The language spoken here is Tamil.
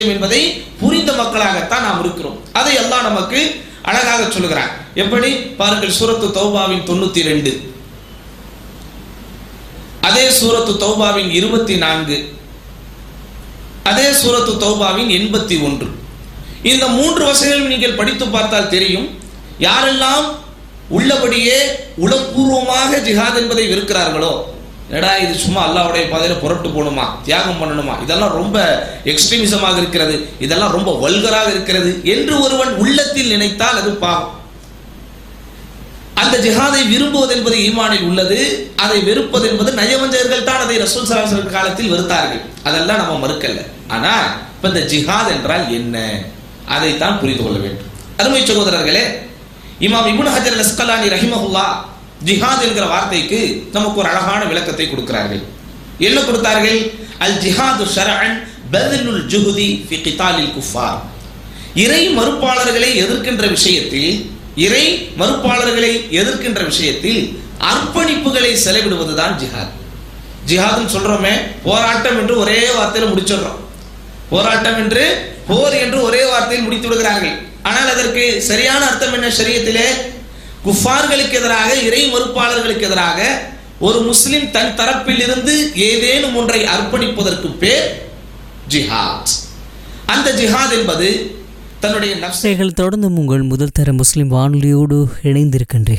என்பதை புரிந்த மக்களாகத்தான் நாம் இருக்கிறோம் அதை எல்லாம் நமக்கு அழகாக சொல்லுகிறார் எப்படி பாருங்கள் சூரத்து தௌபாவின் தொண்ணூத்தி ரெண்டு அதே சூரத்து தௌபாவின் இருபத்தி நான்கு அதே சூரத்து தௌபாவின் எண்பத்தி ஒன்று இந்த மூன்று வசதிகள் நீங்கள் படித்து பார்த்தால் தெரியும் யாரெல்லாம் உள்ளபடியே உளப்பூர்வமாக ஜிஹாத் என்பதை வெறுக்கிறார்களோ எடா இது சும்மா அல்லாவுடைய பாதையில புரட்டு போகணுமா தியாகம் பண்ணணுமா இதெல்லாம் ரொம்ப எக்ஸ்ட்ரீமிசமாக இருக்கிறது இதெல்லாம் ரொம்ப வல்கராக இருக்கிறது என்று ஒருவன் உள்ளத்தில் நினைத்தால் அது பாவம் அந்த ஜிஹாதை விரும்புவது என்பது ஈமானில் உள்ளது அதை வெறுப்பது என்பது நயவஞ்சகர்கள் தான் அதை ரசூல் சலாசல் காலத்தில் வெறுத்தார்கள் அதெல்லாம் நம்ம மறுக்கல ஆனா இப்ப இந்த ஜிஹாத் என்றால் என்ன அதைத்தான் புரிந்து கொள்ள வேண்டும் அருமை சகோதரர்களே இமாம் இப்னு ஹஜர் அஸ்கலானி ரஹிமஹுல்லா ஜிஹாத் என்கிற வார்த்தைக்கு நமக்கு ஒரு அழகான விளக்கத்தை கொடுக்கிறார்கள் என்ன கொடுத்தார்கள் அல் ஜிஹாது ஷரஅன் பதலுல் ஜுஹுதி ஃபி கிதாலில் குஃபார் இறை மறுப்பாளர்களை எதிர்க்கின்ற விஷயத்தில் இறை மறுப்பாளர்களை எதிர்க்கின்ற விஷயத்தில் அர்ப்பணிப்புகளை செலவிடுவதுதான் ஜிஹாத் ஜிஹாத்னு சொல்றோமே போராட்டம் என்று ஒரே வார்த்தையில முடிச்சிடுறோம் போராட்டம் என்று போர் என்று ஒரே வார்த்தையில் முடித்து விடுகிறார்கள் ஆனால் அதற்கு சரியான அர்த்தம் என்ன ஷரியத்திலே குஃபார்களுக்கு எதிராக இறை மறுப்பாளர்களுக்கு எதிராக ஒரு முஸ்லிம் தன் தரப்பில் இருந்து ஏதேனும் ஒன்றை அர்ப்பணிப்பதற்கு பேர் ஜிஹாத் அந்த ஜிஹாத் என்பது தன்னுடைய நப்சை நீங்கள் தொடர்ந்து உங்கள் முதல் தர முஸ்லிம் வானொலியோடு இணைந்திருக்கின்றீர்கள்